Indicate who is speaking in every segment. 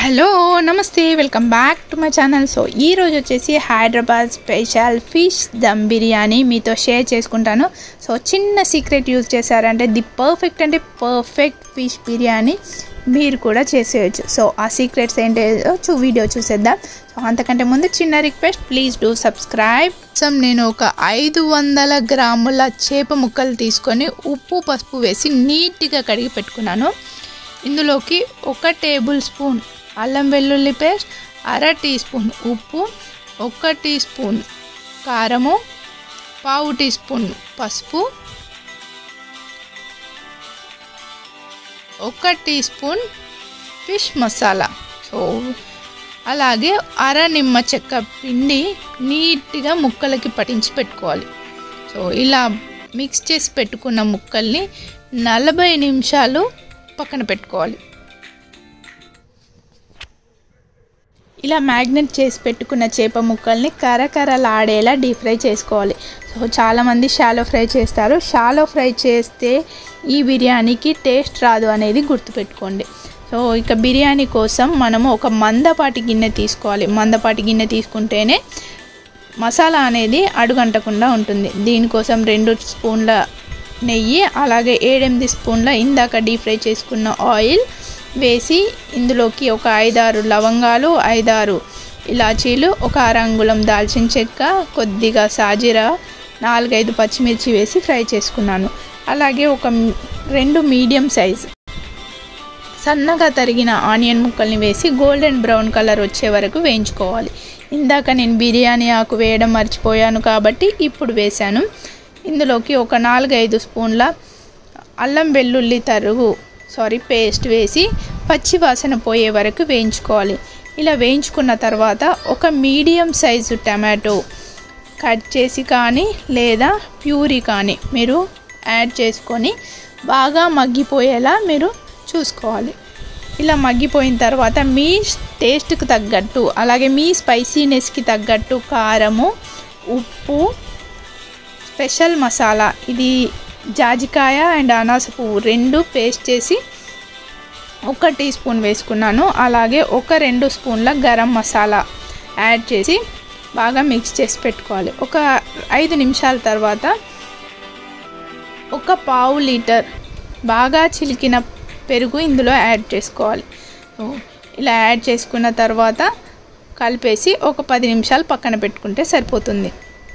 Speaker 1: hello నమస్తే welcome back to my channel so ఈ రోజు వచ్చేసి హైదరాబాద్ స్పెషల్ ఫిష్ దమ్ బిర్యానీ మీతో షేర్ చేసుకుంటాను సో చిన్న సీక్రెట్ యూజ్ చేశారంటే ది పర్ఫెక్ట్ అంటే పర్ఫెక్ట్ ఫిష్ బిర్యానీ మీరు కూడా చేసేయచ్చు సో ఆ సీక్రెట్స్ ఏంటో చూ వీడియో చూసేద్దాం సో అంతకంటే ముందు చిన్న request please do subscribe so నేను ఒక ఐదు వందల గ్రాముల చేప ముక్కలు తీసుకొని ఉప్పు పసుపు వేసి నీట్గా కడిగి పెట్టుకున్నాను ఇందులోకి ఒక టేబుల్ స్పూన్ అల్లం వెల్లుల్లి పేస్ట్ అర టీ స్పూన్ ఉప్పు ఒక టీ స్పూన్ కారము పావు టీ స్పూన్ పసుపు ఒక teaspoon fish masala so అలాగే అర నిమ్మ చెక్క పిండి నీట్గా ముక్కలకి పట్టించి పెట్టుకోవాలి సో ఇలా మిక్స్ చేసి పెట్టుకున్న ముక్కల్ని నలభై నిమిషాలు పక్కన పెట్టుకోవాలి ఇలా మ్యాగ్నెట్ చేసి పెట్టుకున్న చేప ముక్కల్ని కరకరలాడేలా డీప్ ఫ్రై చేసుకోవాలి సో చాలామంది షాలో ఫ్రై చేస్తారు షాలో ఫ్రై చేస్తే ఈ బిర్యానీకి టేస్ట్ రాదు అనేది గుర్తుపెట్టుకోండి సో ఇక బిర్యానీ కోసం మనము ఒక మందపాటి గిన్నె తీసుకోవాలి మందపాటి గిన్నె తీసుకుంటేనే మసాలా అనేది అడుగంటకుండా ఉంటుంది దీనికోసం రెండు స్పూన్ల నెయ్యి అలాగే ఏడెనిమిది స్పూన్ల ఇందాక డీప్ ఫ్రై చేసుకున్న ఆయిల్ వేసి ఇందులోకి ఒక ఐదారు లవంగాలు ఐదారు ఇలాచీలు ఒక అరంగుళం దాల్చిన చెక్క కొద్దిగా సాజీరా నాలుగైదు పచ్చిమిర్చి వేసి ఫ్రై చేసుకున్నాను అలాగే ఒక రెండు మీడియం సైజ్ సన్నగా తరిగిన ఆనియన్ ముక్కల్ని వేసి గోల్డెన్ బ్రౌన్ కలర్ వచ్చే వరకు వేయించుకోవాలి ఇందాక నేను బిర్యానీ ఆకు వేయడం మర్చిపోయాను కాబట్టి ఇప్పుడు వేశాను ఇందులోకి ఒక నాలుగైదు స్పూన్ల అల్లం వెల్లుల్లి తరుగు సారీ పేస్ట్ వేసి పచ్చి వాసన పోయే వరకు వేయించుకోవాలి ఇలా వేయించుకున్న తర్వాత ఒక మీడియం సైజు టమాటో కట్ చేసి కానీ లేదా ప్యూరీ కానీ మీరు యాడ్ చేసుకొని బాగా మగ్గిపోయేలా మీరు చూసుకోవాలి ఇలా మగ్గిపోయిన తర్వాత మీ టేస్ట్కి తగ్గట్టు అలాగే మీ స్పైసీనెస్కి తగ్గట్టు కారము ఉప్పు స్పెషల్ మసాలా ఇది జాజికాయ అండ్ అనాస పువ్వు రెండు పేస్ట్ చేసి ఒక టీ స్పూన్ వేసుకున్నాను అలాగే ఒక రెండు స్పూన్ల గరం మసాలా యాడ్ చేసి బాగా మిక్స్ చేసి పెట్టుకోవాలి ఒక ఐదు నిమిషాల తర్వాత ఒక పావు లీటర్ బాగా చిలికిన పెరుగు ఇందులో యాడ్ చేసుకోవాలి ఇలా యాడ్ చేసుకున్న తర్వాత కలిపేసి ఒక పది నిమిషాలు పక్కన పెట్టుకుంటే సరిపోతుంది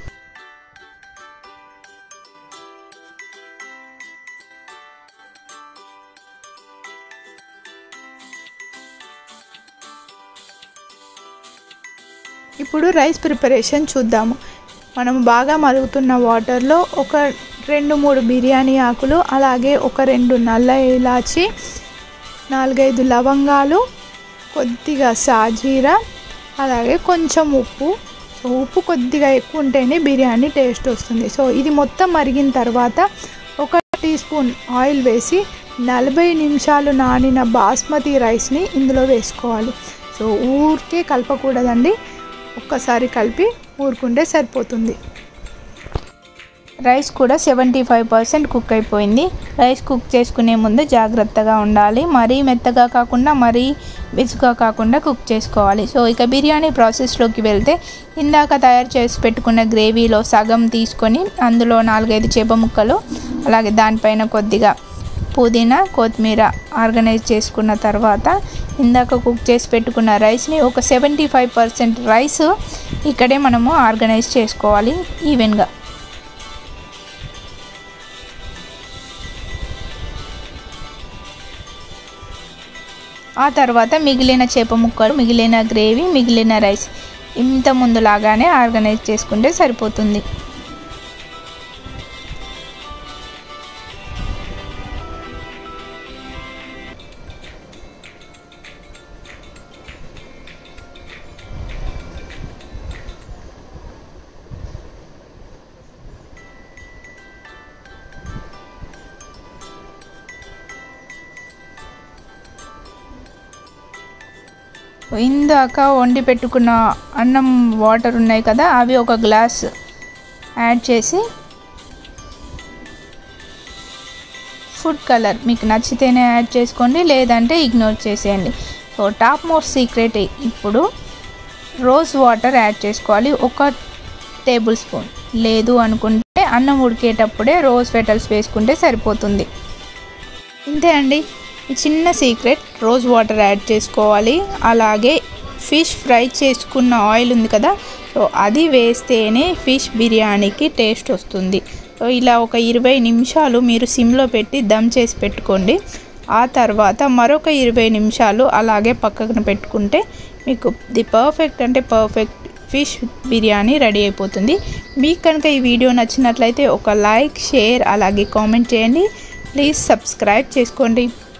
Speaker 1: ఇప్పుడు రైస్ ప్రిపరేషన్ చూద్దాము మనం బాగా మరుగుతున్న వాటర్లో ఒక రెండు మూడు బిర్యానీ ఆకులు అలాగే ఒక రెండు నల్ల ఇలాచి నాలుగైదు లవంగాలు కొద్దిగా సాజీరా అలాగే కొంచెం ఉప్పు సో ఉప్పు కొద్దిగా ఎక్కువ ఉంటేనే బిర్యానీ టేస్ట్ వస్తుంది సో ఇది మొత్తం మరిగిన తర్వాత ఒక టీ స్పూన్ ఆయిల్ వేసి నలభై నిమిషాలు నానిన బాస్మతి రైస్ని ఇందులో వేసుకోవాలి సో ఊరికే కలపకూడదండి ఒక్కసారి కలిపి ఊరుకుంటే సరిపోతుంది రైస్ కూడా సెవెంటీ ఫైవ్ పర్సెంట్ కుక్ అయిపోయింది రైస్ కుక్ చేసుకునే ముందు జాగ్రత్తగా ఉండాలి మరీ మెత్తగా కాకుండా మరీ బిసుగా కాకుండా కుక్ చేసుకోవాలి సో ఇక బిర్యానీ ప్రాసెస్లోకి వెళ్తే ఇందాక తయారు చేసి పెట్టుకున్న గ్రేవీలో సగం తీసుకొని అందులో నాలుగైదు చేప ముక్కలు అలాగే దానిపైన కొద్దిగా పుదీనా కొత్తిమీర ఆర్గనైజ్ చేసుకున్న తర్వాత ఇందాక కుక్ చేసి పెట్టుకున్న రైస్ని ఒక సెవెంటీ ఫైవ్ పర్సెంట్ రైస్ ఇక్కడే మనము ఆర్గనైజ్ చేసుకోవాలి ఈవెన్గా ఆ తర్వాత మిగిలిన చేప ముక్కలు మిగిలిన గ్రేవీ మిగిలిన రైస్ ఇంత ముందులాగానే ఆర్గనైజ్ చేసుకుంటే సరిపోతుంది ఇందాక వండి పెట్టుకున్న అన్నం వాటర్ ఉన్నాయి కదా అవి ఒక గ్లాస్ యాడ్ చేసి ఫుడ్ కలర్ మీకు నచ్చితేనే యాడ్ చేసుకోండి లేదంటే ఇగ్నోర్ చేసేయండి సో టాప్ మోస్ట్ సీక్రెట్ ఇప్పుడు రోజ్ వాటర్ యాడ్ చేసుకోవాలి ఒక టేబుల్ స్పూన్ లేదు అనుకుంటే అన్నం ఉడికేటప్పుడే రోజ్ పెటల్స్ వేసుకుంటే సరిపోతుంది ఇంతే అండి ఈ చిన్న సీక్రెట్ రోజ్ వాటర్ యాడ్ చేసుకోవాలి అలాగే ఫిష్ ఫ్రై చేసుకున్న ఆయిల్ ఉంది కదా సో అది వేస్తేనే ఫిష్ బిర్యానీకి టేస్ట్ వస్తుంది సో ఇలా ఒక ఇరవై నిమిషాలు మీరు సిమ్లో పెట్టి దమ్ చేసి పెట్టుకోండి ఆ తర్వాత మరొక ఇరవై నిమిషాలు అలాగే పక్కన పెట్టుకుంటే మీకు ది పర్ఫెక్ట్ అంటే పర్ఫెక్ట్ ఫిష్ బిర్యానీ రెడీ అయిపోతుంది మీకు కనుక ఈ వీడియో నచ్చినట్లయితే ఒక లైక్ షేర్ అలాగే కామెంట్ చేయండి ప్లీజ్ సబ్స్క్రైబ్ చేసుకోండి